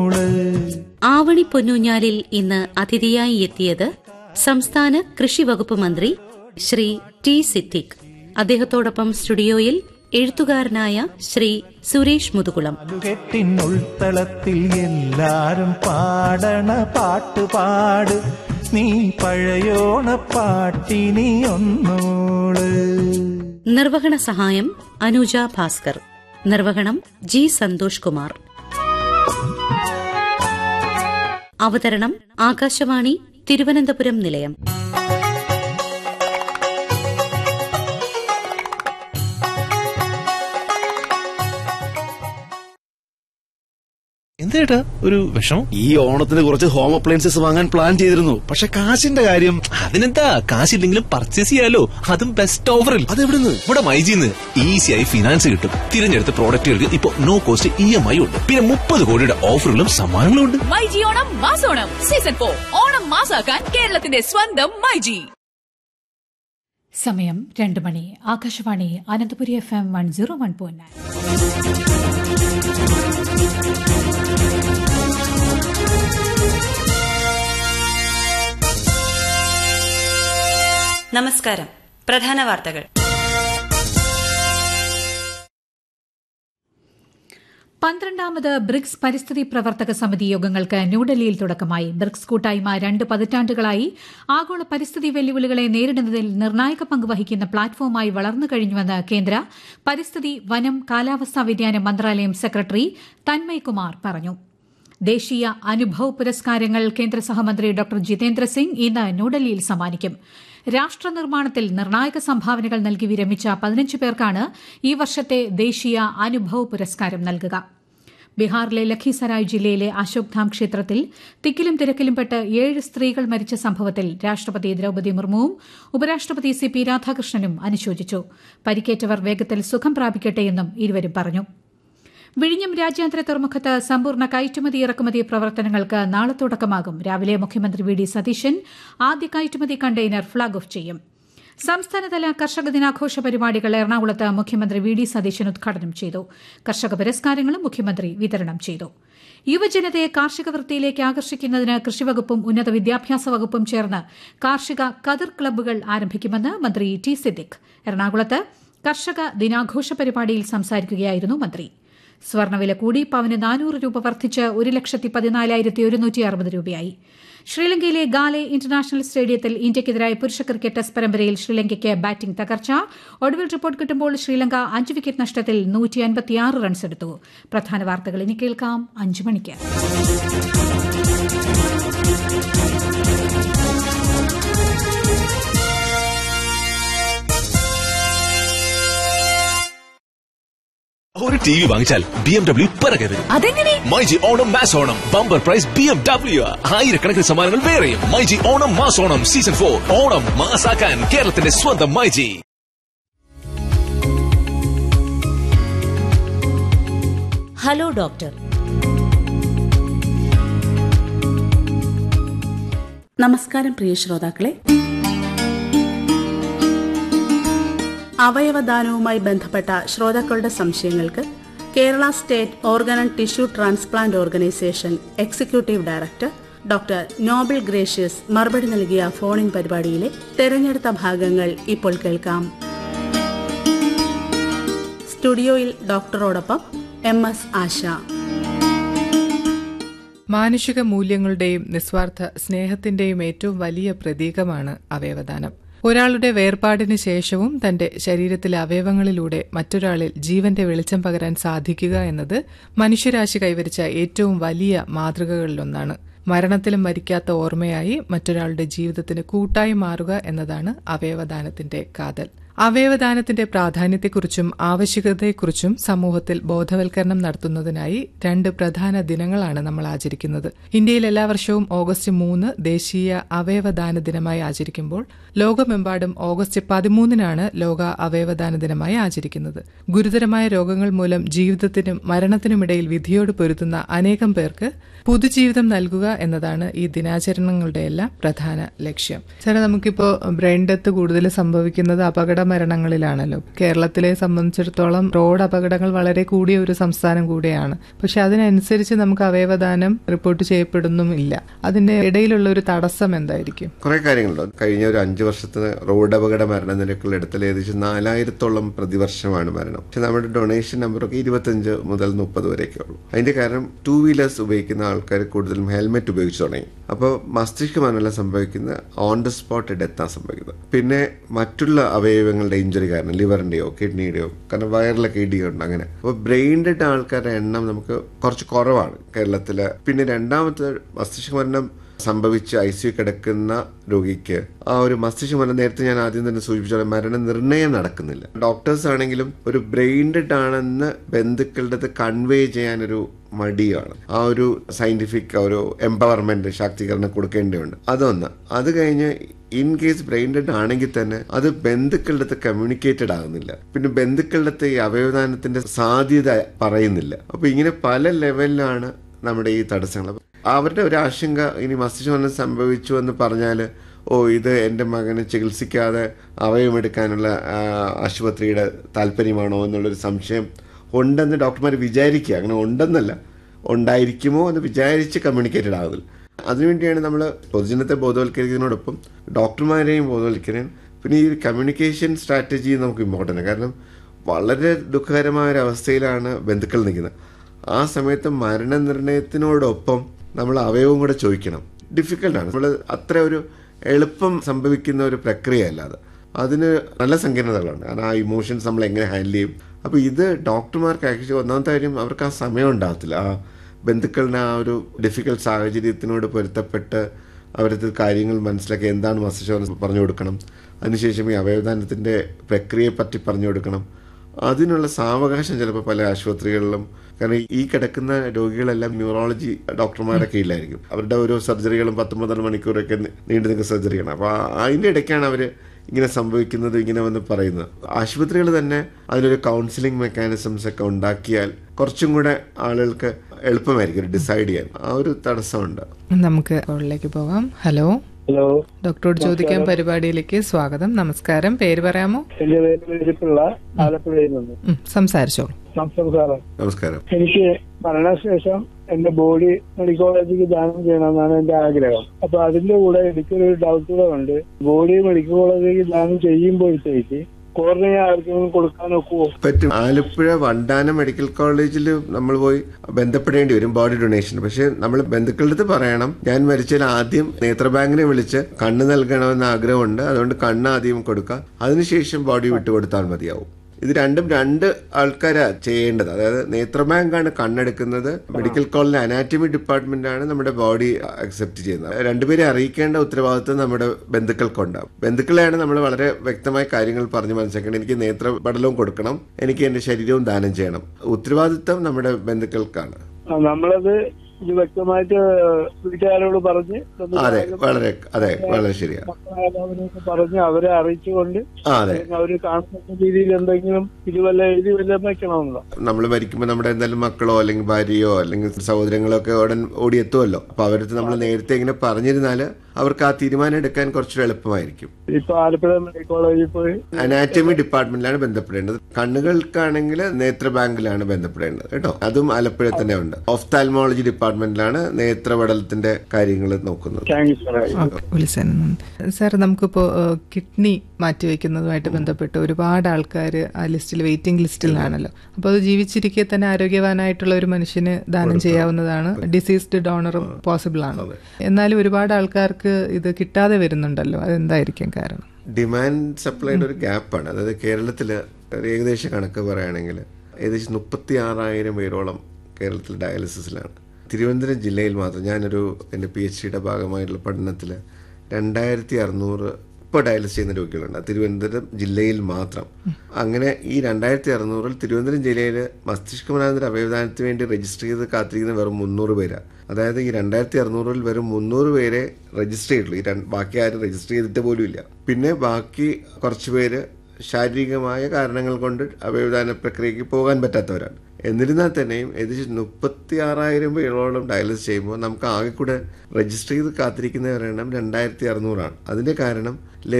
ആവണി പൊന്നൂഞ്ഞാലിൽ ഇന്ന് അതിഥിയായി എത്തിയത് സംസ്ഥാന കൃഷി വകുപ്പ് മന്ത്രി ശ്രീ ടി സിദ്ദിഖ് അദ്ദേഹത്തോടൊപ്പം സ്റ്റുഡിയോയിൽ എഴുത്തുകാരനായ ശ്രീ സുരേഷ് മുതുകുളം കെട്ടിനുൾത്തളത്തിൽ എല്ലാരും പാടണ പാട്ട് പാട് നീ പഴയോണ പാട്ടിനി ഒന്നോള് നിർവഹണ സഹായം അനുജ ഭാസ്കർ നിർവഹണം ജി സന്തോഷ് കുമാർ അവതരണം ആകാശവാണി തിരുവനന്തപുരം നിലയം എന്തേട്ടാ ഒരു വിഷമം ഈ ഓണത്തിന് കുറച്ച് ഹോം അപ്ലയൻസസ് വാങ്ങാൻ പ്ലാൻ ചെയ്തിരുന്നു പക്ഷെ കാശിന്റെ കാര്യം അതിനെന്താ കാശില്ലെങ്കിലും പർച്ചേസ് ചെയ്യാലോ അതും ബെസ്റ്റ് ഓഫറിൽ അതെവിടുന്ന് ഇവിടെ മൈജിന്ന് ഈസിയായി ഫിനാൻസ് കിട്ടും തിരഞ്ഞെടുത്ത പ്രോഡക്റ്റുകൾക്ക് ഇപ്പൊ no cost E M I ഉണ്ട് പിന്നെ മുപ്പത് കോടിയുടെ ഓഫറുകളും സമ്മാനങ്ങളും ഉണ്ട് മൈജി ഓണം മാസോണം സീസൺ ഫോർ ഓണം മാസാക്കാൻ കേരളത്തിന്റെ സ്വന്തം മൈജി സമയം രണ്ട് മണി Akashvani Ananthapuri F M one zero one point nine നമസ്കാരം പ്രധാന വാർത്തകൾ പന്ത്രണ്ടാമത് ബ്രിക്സ് പരിസ്ഥിതി പ്രവർത്തക സമിതി യോഗങ്ങൾക്ക് ന്യൂഡൽഹിയിൽ തുടക്കമായി ബ്രിക്സ് കൂട്ടായ്മ രണ്ട് പതിറ്റാണ്ടുകളായി ആഗോള പരിസ്ഥിതി വെല്ലുവിളികളെ നേരിടുന്നതിൽ നിർണായക പങ്ക് വഹിക്കുന്ന പ്ലാറ്റ്ഫോമായി വളർന്നു കഴിഞ്ഞുവെന്ന് കേന്ദ്ര പരിസ്ഥിതി വനം കാലാവസ്ഥാ വ്യതിയാന മന്ത്രാലയം സെക്രട്ടറി തന്മയ് കുമാർ പറഞ്ഞു ദേശീയ അനുഭവ് പുരസ്കാരങ്ങൾ കേന്ദ്ര സഹമന്ത്രി ഡോക്ടർ ജിതേന്ദ്ര സിംഗ് ഇന്ന് ന്യൂഡൽഹിയിൽ സമ്മാനിക്കും രാഷ്ട്ര നിർമ്മാണത്തിൽ നിർണായക സംഭാവനകൾ നൽകി വിരമിച്ച പതിനഞ്ച് പേർക്കാണ് ഈ വർഷത്തെ ദേശീയ അനുഭവ് പുരസ്കാരം നൽകുക ബീഹാറിലെ ലഖീസരായ് ജില്ലയിലെ അശോക് ധാം ക്ഷേത്രത്തിൽ തിക്കിലും തിരക്കിലും പെട്ട് ഏഴ് സ്ത്രീകൾ മരിച്ച സംഭവത്തിൽ രാഷ്ട്രപതി ദ്രൌപദി മുർമുവും ഉപരാഷ്ട്രപതി സി പി രാധാകൃഷ്ണനും അനുശോചിച്ചു പരിക്കേറ്റവർ വേഗത്തിൽ സുഖം പ്രാപിക്കട്ടെയെന്നും ഇരുവരും പറഞ്ഞു വിഴിഞ്ഞം രാജ്യാന്തര തുറമുഖത്ത് സമ്പൂർണ്ണ കയറ്റുമതി ഇറക്കുമതി പ്രവർത്തനങ്ങൾക്ക് നാളെ തുടക്കമാകും രാവിലെ മുഖ്യമന്ത്രി വി ഡി സതീശൻ ആദ്യ കയറ്റുമതി കണ്ടെയ്നർ ഫ്ളാഗ് ഓഫ് ചെയ്യും സംസ്ഥാനതല കർഷക ദിനാഘോഷ പരിപാടികൾ എറണാകുളത്ത് മുഖ്യമന്ത്രി വി ഡി സതീശൻ ഉദ്ഘാടനം ചെയ്തു കർഷക പുരസ്കാരങ്ങളും മുഖ്യമന്ത്രി വിതരണം ചെയ്തു യുവജനതയെ കാർഷിക വൃത്തിയിലേക്ക് ആകർഷിക്കുന്നതിന് കൃഷിവകുപ്പും ഉന്നത വിദ്യാഭ്യാസ വകുപ്പും ചേർന്ന് കാർഷിക കതിർ ക്ലബ്ബുകൾ ആരംഭിക്കുമെന്ന് മന്ത്രി ടി സിദ്ദിഖ് എറണാകുളത്ത് കർഷക ദിനാഘോഷ പരിപാടിയിൽ സംസാരിക്കുകയായിരുന്നു മന്ത്രി സ്വർണ്ണവില കൂടി പവന് നാനൂറ് രൂപ വർദ്ധിച്ച് ഒരു ലക്ഷത്തി പതിനാലായിരത്തി ഒരുന്നൂറ്റി അറുപത് രൂപയായി ശ്രീലങ്കയിലെ ഗാലെ ഇന്റർനാഷണൽ സ്റ്റേഡിയത്തിൽ ഇന്ത്യയ്ക്കെതിരായ പുരുഷ ക്രിക്കറ്റ് ടെസ്റ്റ് പരമ്പരയിൽ ശ്രീലങ്കയ്ക്ക് ബാറ്റിംഗ് തകർച്ച ഒടുവിൽ റിപ്പോർട്ട് കിട്ടുമ്പോൾ ശ്രീലങ്ക അഞ്ച് വിക്കറ്റ് നഷ്ടത്തിൽ നൂറ്റി അൻപത്തിയാറ് റൺസ് എടുത്തു പ്രധാന വാർത്തകൾ ഇനി കേൾക്കാം അഞ്ചു മണിക്ക് ഒരു ടി വി വാങ്ങിച്ചാൽ ബി എം ഡബ്ല്യു പിറകെ വരും അതെങ്ങനെ myG Onam mass Onam bumper prize B M W ആയിരക്കണക്കിന് സമ്മാനങ്ങൾ വേറെയും myG Onam mass Onam season four Onam മാസാക്കാൻ കേരളത്തിന്റെ സ്വന്തം മൈജി ഹലോ ഡോക്ടർ നമസ്കാരം പ്രിയ ശ്രോതാക്കളെ അവയവദാനവുമായി ബന്ധപ്പെട്ട ശ്രോതാക്കളുടെ സംശയങ്ങൾക്ക് Kerala state organ and tissue transplant organisation executive director doctor Noble Gracious മറുപടി നൽകിയ ഫോണിൻ പരിപാടിയിലെ തെരഞ്ഞെടുത്ത ഭാഗങ്ങൾ ഇപ്പോൾ കേൾക്കാം സ്റ്റുഡിയോയിൽ ഡോക്ടറോടൊപ്പം എം എസ് ആശ മാനുഷിക മൂല്യങ്ങളുടെയും നിസ്വാർത്ഥ സ്നേഹത്തിന്റെയും ഏറ്റവും വലിയ പ്രതീകമാണ് അവയവദാനം ഒരാളുടെ വേർപാടിന് ശേഷവും തന്റെ ശരീരത്തിലെ അവയവങ്ങളിലൂടെ മറ്റൊരാളിൽ ജീവന്റെ വെളിച്ചം പകരാൻ സാധിക്കുക എന്നത് മനുഷ്യരാശി കൈവരിച്ച ഏറ്റവും വലിയ മാതൃകകളിലൊന്നാണ് മരണത്തിലും മരിക്കാത്ത ഓർമ്മയായി മറ്റൊരാളുടെ ജീവിതത്തിന് കൂട്ടായി മാറുക എന്നതാണ് അവയവദാനത്തിന്റെ കാതൽ അവയവദാനത്തിന്റെ പ്രാധാന്യത്തെക്കുറിച്ചും ആവശ്യകതയെക്കുറിച്ചും സമൂഹത്തിൽ ബോധവൽക്കരണം നടത്തുന്നതിനായി രണ്ട് പ്രധാന ദിനങ്ങളാണ് നമ്മൾ ആചരിക്കുന്നത് ഇന്ത്യയിൽ എല്ലാ വർഷവും ഓഗസ്റ്റ് മൂന്ന് ദേശീയ അവയവദാന ദിനമായി ആചരിക്കുമ്പോൾ ലോകമെമ്പാടും ഓഗസ്റ്റ് പതിമൂന്നിനാണ് ലോക അവയവദാന ദിനമായി ആചരിക്കുന്നത് ഗുരുതരമായ രോഗങ്ങൾ മൂലം ജീവിതത്തിനും മരണത്തിനുമിടയിൽ വിധിയോട് പൊരുതുന്ന അനേകം പേർക്ക് പുതുജീവിതം നൽകുക എന്നതാണ് ഈ ദിനാചരണങ്ങളുടെ എല്ലാം പ്രധാന ലക്ഷ്യം സാറേ നമുക്കിപ്പോ ബ്രെയിൻ ഡെത്ത് കൂടുതൽ സംഭവിക്കുന്നത് അപകട മരണങ്ങളിലാണല്ലോ കേരളത്തിലെ സംബന്ധിച്ചിടത്തോളം റോഡ് അപകടങ്ങൾ വളരെ കൂടിയ ഒരു സംസ്ഥാനം കൂടിയാണ് പക്ഷെ അതിനനുസരിച്ച് നമുക്ക് അവയവദാനം റിപ്പോർട്ട് ചെയ്യപ്പെടുന്നുമില്ല അതിന്റെ ഇടയിലുള്ള ഒരു തടസ്സം എന്തായിരിക്കും കുറെ കാര്യങ്ങളുണ്ട് കഴിഞ്ഞ ഒരു അഞ്ച് വർഷത്തിന് റോഡ് അപകട മരണനിരക്കുകൾ എടുത്താൽ ഏകദേശം നാലായിരത്തോളം പ്രതിവർഷമാണ് മരണം പക്ഷെ നമ്മുടെ ഡൊണേഷൻ നമ്പറൊക്കെ ഇരുപത്തഞ്ച് മുതൽ മുപ്പത് വരെയൊക്കെ ഉള്ളൂ അതിന്റെ കാരണം ടൂ വീലേഴ്സ് ഉപയോഗിക്കുന്ന ആൾക്കാർ കൂടുതലും ഹെൽമെറ്റ് ഉപയോഗിച്ച് തുടങ്ങി അപ്പോൾ മസ്തിഷ്ക മരണം സംഭവിക്കുന്ന ഓൺ ദ സ്പോട്ട് ഡെത്താണ് സംഭവിക്കുന്നത് പിന്നെ മറ്റുള്ള അവയവങ്ങളുടെ ഇഞ്ചുറി കാരണം ലിവറിന്റെയോ കിഡ്നിയുടെയോ കാരണം വയറിലൊക്കെ ഇടിയുണ്ട് അങ്ങനെ അപ്പോൾ ബ്രെയിൻ ഡെഡ് ആൾക്കാരുടെ എണ്ണം നമുക്ക് കുറച്ച് കുറവാണ് കേരളത്തില് പിന്നെ രണ്ടാമത്തെ മസ്തിഷ്ക മരണം സംഭവിച്ച് ഐ സി കിടക്കുന്ന രോഗിക്ക് ആ ഒരു മസ്തിഷ്ക മരണം നേരത്തെ ഞാൻ ആദ്യം തന്നെ സൂചിപ്പിച്ച മരണ നിർണയം നടക്കുന്നില്ല ഡോക്ടേഴ്സ് ആണെങ്കിലും ഒരു ബ്രെയിൻ ഡെഡ് ആണെന്ന് ബന്ധുക്കളുടെ അടുത്ത് കൺവേ ചെയ്യാനൊരു മടിയാണ് ആ ഒരു സയന്റിഫിക് ഒരു എംപവർമെന്റ് ശാക്തീകരണം കൊടുക്കേണ്ടതുണ്ട് അതൊന്ന് അത് കഴിഞ്ഞ് ഇൻ കേസ് ബ്രെയിൻ ഡെഡ് ആണെങ്കിൽ തന്നെ അത് ബന്ധുക്കളുടെ അടുത്ത് കമ്മ്യൂണിക്കേറ്റഡ് ആകുന്നില്ല പിന്നെ ബന്ധുക്കളുടെ അടുത്ത് ഈ അവയവദാനത്തിന്റെ സാധ്യത പറയുന്നില്ല അപ്പൊ ഇങ്ങനെ പല ലെവലിലാണ് നമ്മുടെ ഈ തടസ്സങ്ങൾ അവരുടെ ഒരു ആശങ്ക ഇനി മസ്തിഷ്കമരണം സംഭവിച്ചു എന്ന് പറഞ്ഞാൽ ഓ ഇത് എൻ്റെ മകന് ചികിത്സിക്കാതെ അവയവമെടുക്കാനുള്ള ആ, ആശുപത്രിയുടെ താല്പര്യമാണോ എന്നുള്ളൊരു സംശയം ഉണ്ടെന്ന് ഡോക്ടർമാർ വിചാരിക്കുക അങ്ങനെ ഉണ്ടെന്നല്ല ഉണ്ടായിരിക്കുമോ എന്ന് വിചാരിച്ച് കമ്മ്യൂണിക്കേറ്റഡ് ആകുന്നില്ല അതിനുവേണ്ടിയാണ് നമ്മൾ പൊതുജനത്തെ ബോധവൽക്കരിക്കുന്നതിനോടൊപ്പം ഡോക്ടർമാരെയും ബോധവൽക്കരിക്കാൻ പിന്നെ ഈ കമ്മ്യൂണിക്കേഷൻ സ്ട്രാറ്റജി നമുക്ക് ഇമ്പോർട്ടൻ്റ് കാരണം വളരെ ദുഃഖകരമായ ഒരു അവസ്ഥയിലാണ് ബന്ധുക്കൾ നിൽക്കുന്നത് ആ സമയത്ത് മരണനിർണയത്തിനോടൊപ്പം നമ്മൾ അവയവം കൂടെ ചോദിക്കണം ഡിഫിക്കൽട്ടാണ് നമ്മൾ അത്ര ഒരു എളുപ്പം സംഭവിക്കുന്ന ഒരു പ്രക്രിയ അല്ലാതെ അതിന് നല്ല സങ്കീർണതകളുണ്ട് കാരണം ആ ഇമോഷൻസ് നമ്മൾ എങ്ങനെ ഹാൻഡിൽ ചെയ്യും അപ്പോൾ ഇത് ഡോക്ടർമാർക്ക് ആക്ച്വലി ഒന്നാമത്തെ കാര്യം അവർക്ക് ആ സമയം ഉണ്ടാകത്തില്ല ആ ബന്ധുക്കളുടെ ആ ഒരു ഡിഫിക്കൽട്ട് സാഹചര്യത്തിനോട് പൊരുത്തപ്പെട്ട് അവരത് കാര്യങ്ങൾ മനസ്സിലാക്കി എന്താണ് മസ്തിഷ്കം പറഞ്ഞു കൊടുക്കണം അതിനുശേഷം ഈ അവയവദാനത്തിൻ്റെ പ്രക്രിയയെ പറ്റി പറഞ്ഞു കൊടുക്കണം അതിനുള്ള സാവകാശം ചിലപ്പോൾ പല ആശുപത്രികളിലും കാരണം ഈ കിടക്കുന്ന രോഗികളെല്ലാം ന്യൂറോളജി ഡോക്ടർമാരുടെ കീഴിലായിരിക്കും അവരുടെ ഓരോ സർജറികളും പത്ത് മുതൽ മണിക്കൂറൊക്കെ നീണ്ടു നിൽക്കുന്ന സർജറിയാണ് അപ്പോൾ അതിൻ്റെ ഇടയ്ക്കാണ് അവർ ഇങ്ങനെ സംഭവിക്കുന്നത് ഇങ്ങനെ വന്ന് പറയുന്നത് ആശുപത്രികൾ തന്നെ അതിനൊരു കൗൺസിലിംഗ് മെക്കാനിസംസ് ഒക്കെ ഉണ്ടാക്കിയാൽ കുറച്ചും കൂടെ ആളുകൾക്ക് എളുപ്പമായിരിക്കും ഡിസൈഡ് ചെയ്യാൻ ആ ഒരു തടസ്സമുണ്ട് നമുക്ക് കോളിലേക്ക് പോകാം ഹലോ ഹലോ ഡോക്ടറോട് ചോദിക്കാൻ പരിപാടിയിലേക്ക് സ്വാഗതം നമസ്കാരം പേര് പറയാമോ എന്റെ പേര് വെരിപ്പിള്ള ആലപ്പുഴയിൽ നിന്ന് ഉം, സംസാരിച്ചോളൂ സംസാരം നമസ്കാരം എനിക്ക് മരണശേഷം എന്റെ ബോഡി മെഡിക്കൽ കോളേജിലേക്ക് ദാനം ചെയ്യണമെന്നാണ് എന്റെ ആഗ്രഹം അപ്പൊ അതിന്റെ കൂടെ എനിക്കൊരു ഡൗട്ട് കൂടെ ഉണ്ട് ബോഡി മെഡിക്കൽ കോളേജിലേക്ക് ദാനം ചെയ്യുമ്പോഴത്തേക്ക് കോർണിയ ആർക്കെങ്കിലും കൊടുക്കാൻ ഒക്കുവോ പറ്റും ആലപ്പുഴ വണ്ടാനം മെഡിക്കൽ കോളേജിൽ നമ്മൾ പോയി ബന്ധപ്പെടേണ്ടി വരും ബോഡി ഡൊണേഷൻ പക്ഷെ നമ്മൾ ബന്ധുക്കളുടെ അടുത്ത് പറയണം ഞാൻ മരിച്ചാൽ ആദ്യം നേത്രബാങ്കിനെ വിളിച്ച് കണ്ണ് നൽകണമെന്ന് ആഗ്രഹമുണ്ട് അതുകൊണ്ട് കണ്ണ് ആദ്യം കൊടുക്കുക അതിനുശേഷം ബോഡി വിട്ടുകൊടുത്താൽ മതിയാവും ഇത് രണ്ടും രണ്ട് ആൾക്കാരാ ചെയ്യേണ്ടത് അതായത് നേത്രബാങ്കാണ് കണ്ണെടുക്കുന്നത് മെഡിക്കൽ കോളേജ് അനാറ്റമി ഡിപ്പാർട്ട്മെന്റ് ആണ് നമ്മുടെ ബോഡി അക്സെപ്റ്റ് ചെയ്യുന്നത് രണ്ടുപേരെ അറിയിക്കേണ്ട ഉത്തരവാദിത്വം നമ്മുടെ ബന്ധുക്കൾക്കുണ്ടാവും ബന്ധുക്കളെയാണ് നമ്മൾ വളരെ വ്യക്തമായ കാര്യങ്ങൾ പറഞ്ഞ് മനസ്സിലാക്കണം എനിക്ക് നേത്രപടലവും കൊടുക്കണം എനിക്ക് എന്റെ ശരീരവും ദാനം ചെയ്യണം ഉത്തരവാദിത്വം നമ്മുടെ ബന്ധുക്കൾക്കാണ് ആ, നമ്മളത് ഇത് വ്യക്തമായിട്ട് വീട്ടുകാരോട് പറഞ്ഞ് അതെ വളരെ അതെ വളരെ ശരിയാണ് മക്കളായവരെയൊക്കെ പറഞ്ഞ് അവരെ അറിയിച്ചുകൊണ്ട് ആ അതെ അവര് കാണുന്ന രീതിയിൽ എന്തെങ്കിലും ഇത് വല്ല എഴുതി വല്ല വെക്കണമെന്നോ നമ്മൾ മരിക്കുമ്പോൾ നമ്മുടെ എന്തായാലും മക്കളോ അല്ലെങ്കിൽ ഭാര്യയോ അല്ലെങ്കിൽ സഹോദരങ്ങളോ ഒക്കെ ഉടൻ ഓടിയെത്തുമല്ലോ അപ്പൊ അവരടുത്ത് നമ്മൾ നേരത്തെ ഇങ്ങനെ പറഞ്ഞിരുന്നാൽ അവർക്ക് ആ തീരുമാനം എടുക്കാൻ കുറച്ചുകൂടെ എളുപ്പമായിരിക്കും ഇപ്പൊ ആലപ്പുഴ മെഡിക്കൽ കോളേജിൽ പോയി അനാറ്റമി ഡിപ്പാർട്ട്മെന്റിലാണ് ബന്ധപ്പെടേണ്ടത് കണ്ണുകൾക്കാണെങ്കിൽ നേത്ര ബാങ്കിലാണ് ബന്ധപ്പെടേണ്ടത് കേട്ടോ അതും ആലപ്പുഴ തന്നെ ഉണ്ട് ഓഫ്താൽമോളജി ഡിപ്പാർട്ട്മെന്റിലാണ് നേത്രപടലത്തിന്റെ കാര്യങ്ങൾ നോക്കുന്നത് താങ്ക് യു സാർ ഓക്കെ വിളിച്ചതിന് സാർ നമുക്കിപ്പോൾ കിഡ്നി മാറ്റിവെക്കുന്നതുമായിട്ട് ബന്ധപ്പെട്ട് ഒരുപാട് ആൾക്കാർ ആ ലിസ്റ്റിൽ വെയിറ്റിംഗ് ലിസ്റ്റിലാണല്ലോ അപ്പോൾ അത് ജീവിച്ചിരിക്കെ തന്നെ ആരോഗ്യവാനായിട്ടുള്ള ഒരു മനുഷ്യന് ദാനം ചെയ്യാവുന്നതാണ് ഡിസീസ്ഡ് ഡോണറും പോസിബിൾ ആണ് എന്നാലും ഒരുപാട് ആൾക്കാർക്ക് ഇത് കിട്ടാതെ വരുന്നുണ്ടല്ലോ അതെന്തായിരിക്കും കാരണം ഡിമാൻഡ് സപ്ലൈയുടെ ഒരു ഗ്യാപ്പാണ് അതായത് കേരളത്തിൽ ഒരു ഏകദേശ കണക്ക് പറയുകയാണെങ്കിൽ ഏകദേശം മുപ്പത്തി ആറായിരം പേരോളം കേരളത്തിൽ ഡയാലിസിസിലാണ് തിരുവനന്തപുരം ജില്ലയിൽ മാത്രം ഞാനൊരു എൻ്റെ പി എച്ച് ഡിയുടെ ഭാഗമായിട്ടുള്ള പഠനത്തിൽ രണ്ടായിരത്തി അറുന്നൂറ് ഇപ്പോൾ ഡയാലിസിസ് ചെയ്യുന്ന രോഗികളുണ്ട് തിരുവനന്തപുരം ജില്ലയിൽ മാത്രം അങ്ങനെ ഈ രണ്ടായിരത്തി അറുന്നൂറിൽ തിരുവനന്തപുരം ജില്ലയിൽ മസ്തിഷ്കമനാന്തര അവയവദാനത്തിന് വേണ്ടി രജിസ്റ്റർ ചെയ്ത് കാത്തിരിക്കുന്ന വെറും മുന്നൂറ് പേരാണ് അതായത് ഈ രണ്ടായിരത്തി അറുന്നൂറിൽ വെറും മുന്നൂറ് പേരെ രജിസ്റ്റർ ചെയ്തിട്ടുള്ളൂ ഈ രണ്ട് ബാക്കി ആരും രജിസ്റ്റർ ചെയ്തിട്ട് പോലും ഇല്ല പിന്നെ ബാക്കി കുറച്ച് പേര് ശാരീരികമായ കാരണങ്ങൾ കൊണ്ട് അവയവദാന പ്രക്രിയയ്ക്ക് പോകാൻ പറ്റാത്തവരാണ് എന്നിരുന്നാൽ തന്നെയും ഏകദേശം മുപ്പത്തി ആറായിരം പേരോളം ഡയാലിസിസ് ചെയ്യുമ്പോൾ നമുക്ക് ആകെ കൂടെ രജിസ്റ്റർ ചെയ്ത് കാത്തിരിക്കുന്നവരുടെ എണ്ണം രണ്ടായിരത്തി അറുന്നൂറാണ് അതിന്റെ കാരണം